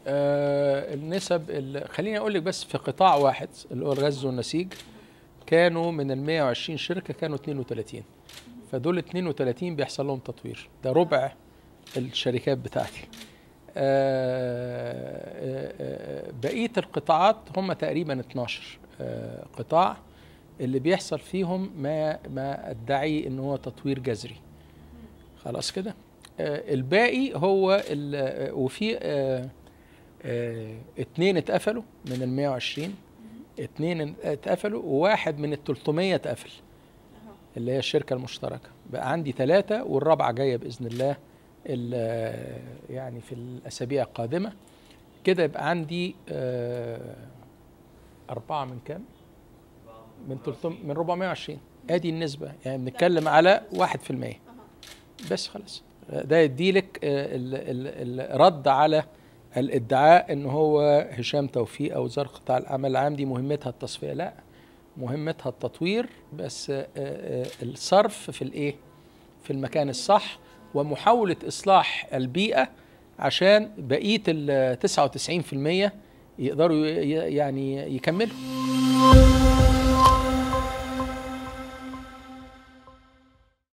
آه النسب ال- خليني اقول لك بس في قطاع واحد اللي هو الغزل والنسيج كانوا من ال 120 شركه كانوا 32 فدول 32 بيحصل لهم تطوير ده ربع الشركات بتاعتي آه، آه، آه، بقيه القطاعات هم تقريبا 12 آه، قطاع اللي بيحصل فيهم ما ما ادعي ان هو تطوير جذري خلاص كده آه، الباقي هو ال- آه، وفي آه، آه، اتنين اتقفلوا من ال 120 اتنين اتقفلوا وواحد من ال 300 اتقفل اللي هي الشركة المشتركة بقى عندي ثلاثة والرابعة جاية بإذن الله ال- يعني في الأسابيع القادمة كده يبقى عندي آه، أربعة من كام؟ من 300 من 420 ادي النسبة يعني بنتكلم على 1% بس خلاص ده يديلك آه، ال- ال- الرد على الادعاء ان هو هشام توفيق او وزاره قطاع العمل العام دي مهمتها التصفيه لا مهمتها التطوير بس آه، آه، الصرف في الايه في المكان الصح ومحاوله اصلاح البيئه عشان بقيه ال 99% يقدروا ي- يعني يكملوا